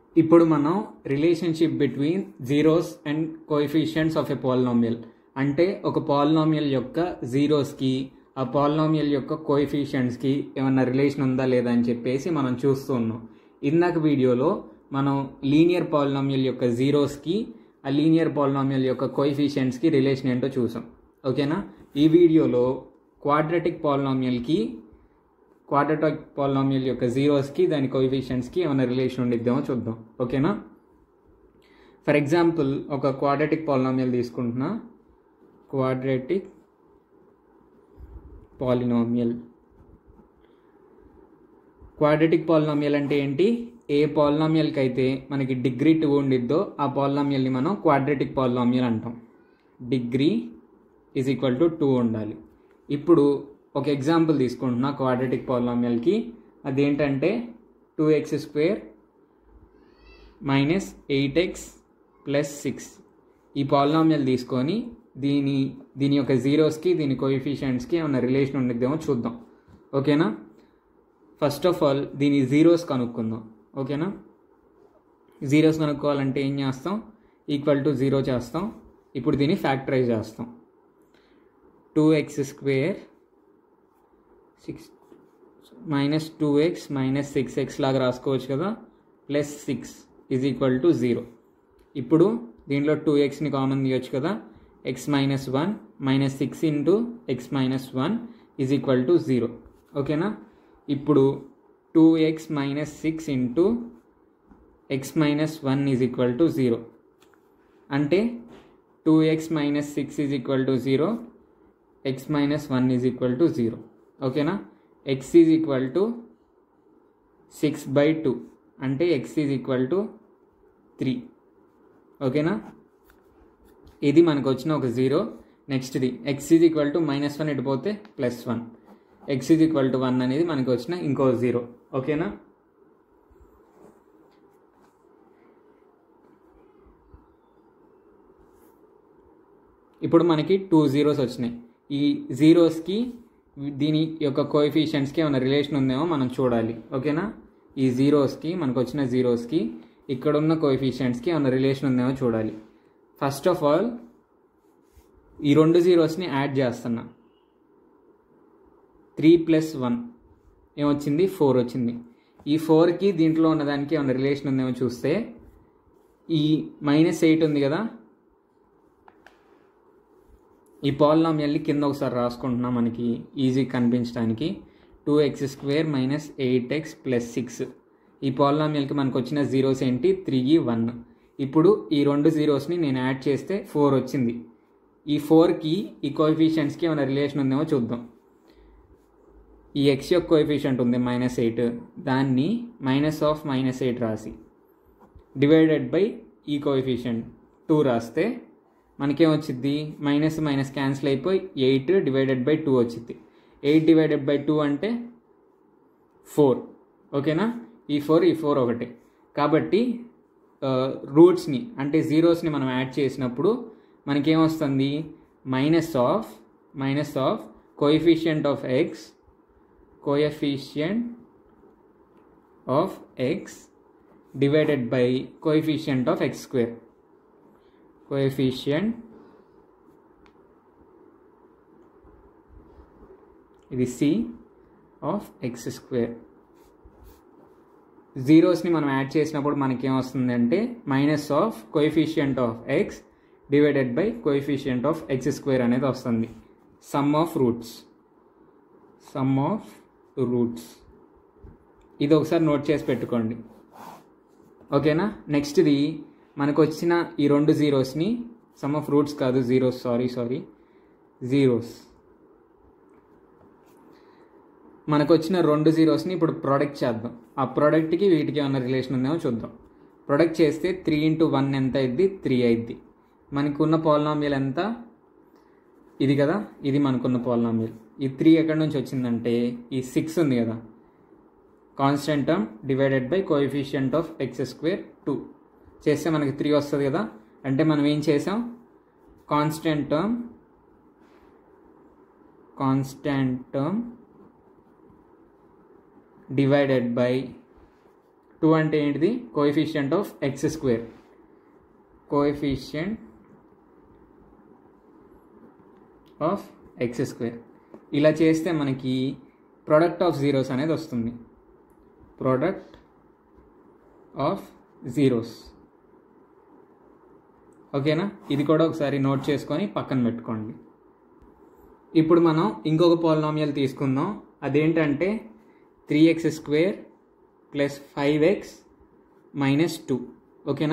ఇప్పుడు మనం relationship between zeros and coefficients of a polynomial అంటే ఒక పాలినామియల్ యొక్క జీరోస్కి ఆ పాలినామియల్ యొక్క కోఎఫిషియంట్స్కి ఏమన్నా రిలేషన్ ఉందా లేదా అని చెప్పేసి మనం చూస్తూ ఉన్నాం ఇందాక వీడియోలో మనం లీనియర్ పాలినామియల్ యొక్క జీరోస్కి ఆ లీనియర్ పాలినామియల్ యొక్క కోఎఫిషియంట్స్కి రిలేషన్ ఏంటో చూసాం ఓకేనా ఈ వీడియోలో క్వాడ్రటిక్ పాలినామియల్కి క్వాడ్రటిక్ పాలినామియల్ యొక్క జీరోస్కి దాని కోఎఫిషియంట్స్కి ఏమైనా రిలేషన్ ఉండిద్దామో చూద్దాం ఓకేనా ఫర్ ఎగ్జాంపుల్ ఒక క్వాడ్రటిక్ పాలినామియల్ తీసుకుంటున్నా క్వాడ్రటిక్ పాలినామియల్ క్వాడ్రటిక్ పాలినామియల్ అంటే ఏంటి ఏ పాలినామియల్కి అయితే మనకి డిగ్రీ టూ ఉండిద్దో ఆ పాలినామియల్ని మనం క్వాడ్రటిక్ పాలినామియల్ అంటాం degree is equal to two ఉండాలి ఇప్పుడు ఒక ఎగ్జాంపుల్ తీసుకుంటున్నా క్వాడ్రటిక్ పాలినామియల్కి అదేంటంటే two x square minus eight x plus six ఈ పాలినామియల్ తీసుకొని దీని దీని యొక్క జీరోస్కి దీని కోఎఫిషియంట్స్కి ఏమైనా రిలేషన్ ఉండిద్దేమో చూద్దాం ఓకేనా ఫస్ట్ ఆఫ్ ఆల్ దీని జీరోస్ కనుక్కుందాం ఓకేనా జీరోస్ కనుక్కోవాలంటే ఏం చేస్తాం ఈక్వల్ టు జీరో చేస్తాం ఇప్పుడు దీన్ని ఫ్యాక్టరైజ్ చేస్తాం two x square six minus two x minus six x లాగా రాసుకోవచ్చు కదా plus six is equal to zero ఇప్పుడు దీంట్లో టూ ఎక్స్ని కామన్ తీయొచ్చు కదా x minus one minus six into x minus one is equal to zero ఓకేనా ఇప్పుడు two x minus six into x minus one is equal to zero అంటే two x minus six is equal to zero x minus one is equal to zero ఓకేనా x is equal to six by two అంటే x is equal to three ఓకేనా ఇది మనకు వచ్చిన ఒక zero నెక్స్ట్ది x is equal to minus one ఇటుపోతే plus one x is equal to one అనేది మనకు వచ్చిన ఇంకో జీరో ఓకేనా ఇప్పుడు మనకి టూ జీరోస్ వచ్చినాయి ఈ జీరోస్కి దీని యొక్క కోఎఫిషియంట్స్కి ఏమైనా రిలేషన్ ఉందేమో మనం చూడాలి ఓకేనా ఈ జీరోస్కి మనకు వచ్చిన జీరోస్కి ఇక్కడ ఉన్న కోఎఫిషియంట్స్కి ఏమైనా రిలేషన్ ఉందేమో చూడాలి ఫస్ట్ ఆఫ్ ఆల్ ఈ రెండు జీరోస్ని యాడ్ చేస్తున్నా త్రీ ప్లస్ వన్ ఏమొచ్చింది ఫోర్ వచ్చింది ఈ ఫోర్కి దీంట్లో ఉన్నదానికి ఏమైనా రిలేషన్ ఉందేమో చూస్తే ఈ మైనస్ ఎయిట్ ఉంది కదా ఈ పాలినామియల్ని కింద ఒకసారి రాసుకుంటున్నాం మనకి ఈజీ కనిపించడానికి two x square minus eight x plus six ఈ పాలినామియల్కి మనకు వచ్చిన జీరోస్ ఏంటి త్రీ వన్ ఇప్పుడు ఈ రెండు జీరోస్ని నేను యాడ్ చేస్తే ఫోర్ వచ్చింది ఈ ఫోర్కి ఈ కోఎఫిషియంట్స్కి ఏమైనా రిలేషన్ ఉందేమో చూద్దాం ఈ ఎక్స్ యొక్క కోఎఫిషియంట్ ఉంది మైనస్ ఎయిట్ దాన్ని మైనస్ ఆఫ్ మైనస్ ఎయిట్ రాసి డివైడెడ్ బై ఈ కోఎఫిషియంట్ టూ రాస్తే మనకేమొచ్చింది మైనస్ మైనస్ క్యాన్సిల్ అయిపోయి ఎయిట్ డివైడెడ్ బై టూ వచ్చింది ఎయిట్ డివైడెడ్ బై టూ అంటే ఫోర్ ఓకేనా ఈ ఫోర్ ఈ ఫోర్ ఒకటి కాబట్టి రూట్స్ని అంటే జీరోస్ని మనం యాడ్ చేసినప్పుడు మనకేమొస్తుంది minus of minus of coefficient of x coefficient of x divided by coefficient of x square coefficient ఇది సి ఆఫ్ ఎక్స్ స్క్వేర్ జీరోస్ని మనం యాడ్ చేసినప్పుడు మనకి ఏమొస్తుంది అంటే minus of coefficient of x divided by coefficient of x square అనేది వస్తుంది sum of roots sum of roots ఇది ఒకసారి నోట్ చేసి పెట్టుకోండి ఓకేనా నెక్స్ట్ది మనకు వచ్చిన ఈ రెండు జీరోస్ని సమ్ ఆఫ్ రూట్స్ కాదు జీరోస్ సారీ సారీ జీరోస్ మనకు వచ్చిన రెండు జీరోస్ని ఇప్పుడు ప్రొడక్ట్ చేద్దాం ఆ ప్రోడక్ట్కి వీటికి ఏమైనా రిలేషన్ ఉందేమో చూద్దాం ప్రొడక్ట్ చేస్తే త్రీ ఇంటూ వన్ ఎంత అయింది త్రీ అయింది మనకున్న పాలినామియల్ ఎంత ఇది కదా ఇది మనకున్న పాలినామియల్ ఈ త్రీ ఎక్కడి నుంచి వచ్చిందంటే ఈ సిక్స్ ఉంది కదా constant term divided by coefficient of x square two చేస్తే మనకి త్రీ వస్తుంది కదా అంటే మనం ఏం చేసాం constant term constant term divided by two అంటే ఏంటిది coefficient of x square coefficient of x square ఇలా చేస్తే మనకి ప్రోడక్ట్ ఆఫ్ జీరోస్ అనేది వస్తుంది ప్రోడక్ట్ ఆఫ్ జీరోస్ ఓకేనా ఇది కూడా ఒకసారి నోట్ చేసుకొని పక్కన పెట్టుకోండి ఇప్పుడు మనం ఇంకొక పాలినామియల్ తీసుకుందాం అదేంటంటే three x square plus five x minus two ఓకేనా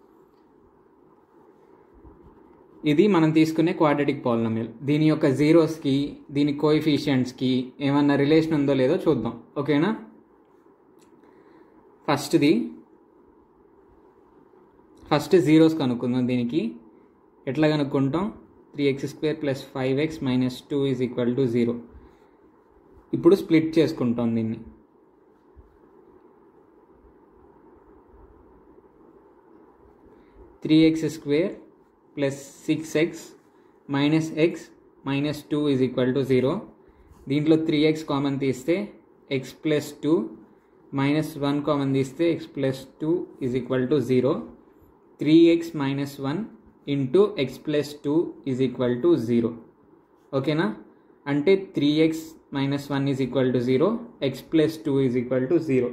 ఇది మనం తీసుకునే క్వాడ్రటిక్ పాలినామియల్ దీని యొక్క జీరోస్కి దీని కోఎఫిషియంట్స్కి ఏమన్నా రిలేషన్ ఉందో లేదో చూద్దాం ఓకేనా ఫస్ట్ది ఫస్ట్ జీరోస్ కనుక్కుందాం దీనికి ఎట్లా కనుక్కుంటాం three x square plus five x minus two is equal to zero ఇప్పుడు స్ప్లిట్ చేసుకుంటాం దీన్ని three x square plus six x minus x minus two is equal to zero దీంట్లో త్రీ ఎక్స్ కామన్ తీస్తే x plus two minus one common తీస్తే x plus two is equal to zero three x minus one into x plus two is equal to zero ఓకేనా అంటే three x minus one is equal to zero x plus two is equal to zero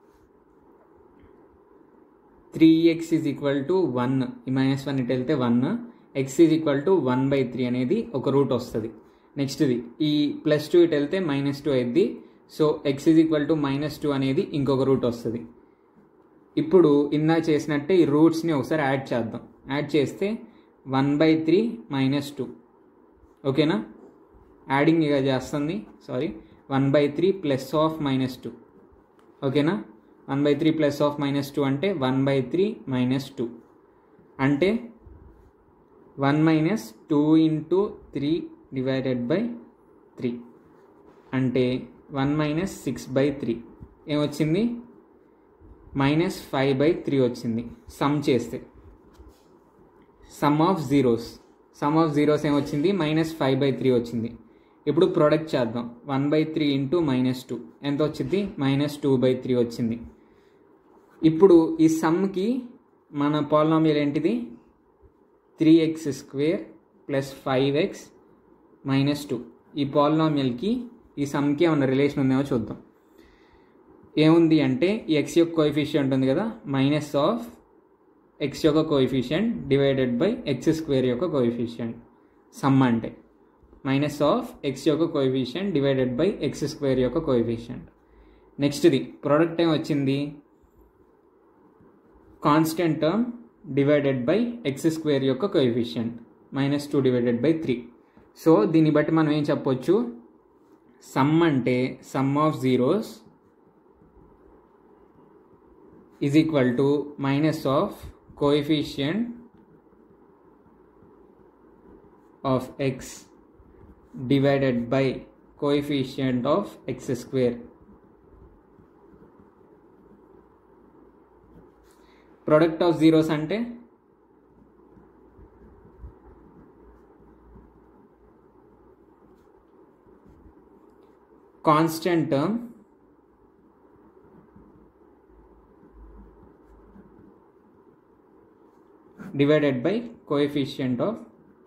three x is equal to one ఈ minus one ఇటు వెళ్తే one x is equal to one by three అనేది ఒక route వస్తుంది నెక్స్ట్ది ఈ plus two ఇటు వెళ్తే minus two అయింది so x is equal to minus two అనేది ఇంకొక రూట్ వస్తుంది ఇప్పుడు ఇందా చేసినట్టే ఈ రూట్స్ని ఒకసారి యాడ్ చేద్దాం యాడ్ చేస్తే one by three minus two ఓకేనా యాడింగ్ ఇక చేస్తుంది sorry one by three plus of minus two ఓకేనా one by three plus of minus two అంటే one by three minus two అంటే one minus two into three divided by three అంటే one minus six by three ఏమొచ్చింది minus five by three వచ్చింది sum చేస్తే sum of zeros sum of zeros ఏమొచ్చింది minus five by three వచ్చింది ఇప్పుడు product చేద్దాం one by three into minus two ఎంత వచ్చింది మైనస్ టూ బై త్రీ వచ్చింది ఇప్పుడు ఈ సమ్కి మన పాలినామియల్ ఏంటిది three x square plus five x minus two ఈ పాలినామియల్కి ఈ సమ్కి ఏమైనా రిలేషన్ ఉందేమో చూద్దాం ఏముంది అంటే ఈ ఎక్స్ యొక్క కోఎఫిషియంట్ ఉంది కదా మైనస్ ఆఫ్ ఎక్స్ యొక్క coefficient divided by x square యొక్క కోఎఫిషియంట్ సమ్ అంటే మైనస్ ఆఫ్ ఎక్స్ యొక్క coefficient divided by x square యొక్క కోఎఫిషియంట్ నెక్స్ట్ది ప్రోడక్ట్ ఏం వచ్చింది constant term divided by x square యొక్క coefficient minus two divided by three so దీన్ని బట్టి మనం ఏం చెప్పొచ్చు సమ్ అంటే sum of zeros is equal to minus of coefficient of x divided by coefficient of x square product of zeros అంటే constant term divided by coefficient of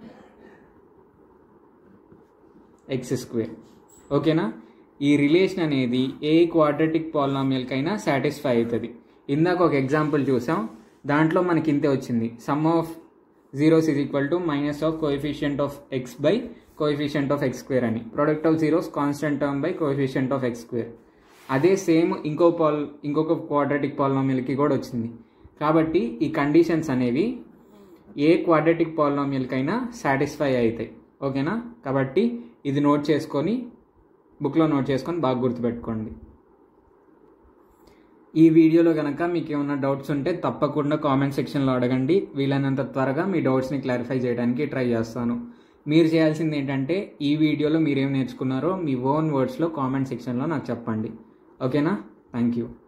x square ఓకేనా ఈ relation అనేది ఏ క్వాడ్రటిక్ పాలినామియల్కైనా సాటిస్ఫై అవుతుంది ఇందాక ఒక example చూసాం దాంట్లో మనకి ఇంతే వచ్చింది sum of zeros is equal to minus of coefficient of x by coefficient of x square అని product of zeros constant term by coefficient of x square అదే సేమ్ ఇంకో పాల్ ఇంకొక క్వాడ్రటిక్ పాలినామియల్కి కూడా వచ్చింది కాబట్టి ఈ కండిషన్స్ అనేవి ఏ క్వాడ్రటిక్ పాలినామియల్కైనా సాటిస్ఫై అవుతాయి ఓకేనా కాబట్టి ఇది నోట్ చేసుకొని బుక్లో నోట్ చేసుకొని బాగా గుర్తుపెట్టుకోండి ఈ వీడియోలో కనుక మీకు ఏమైనా డౌట్స్ ఉంటే తప్పకుండా కామెంట్ సెక్షన్లో అడగండి వీలైనంత త్వరగా మీ డౌట్స్ని క్లారిఫై చేయడానికి ట్రై చేస్తాను మీరు చేయాల్సింది ఏంటంటే ఈ వీడియోలో మీరేం నేర్చుకున్నారో మీ ఓన్ వర్డ్స్లో కామెంట్ సెక్షన్లో నాకు చెప్పండి ఓకేనా థ్యాంక్ యూ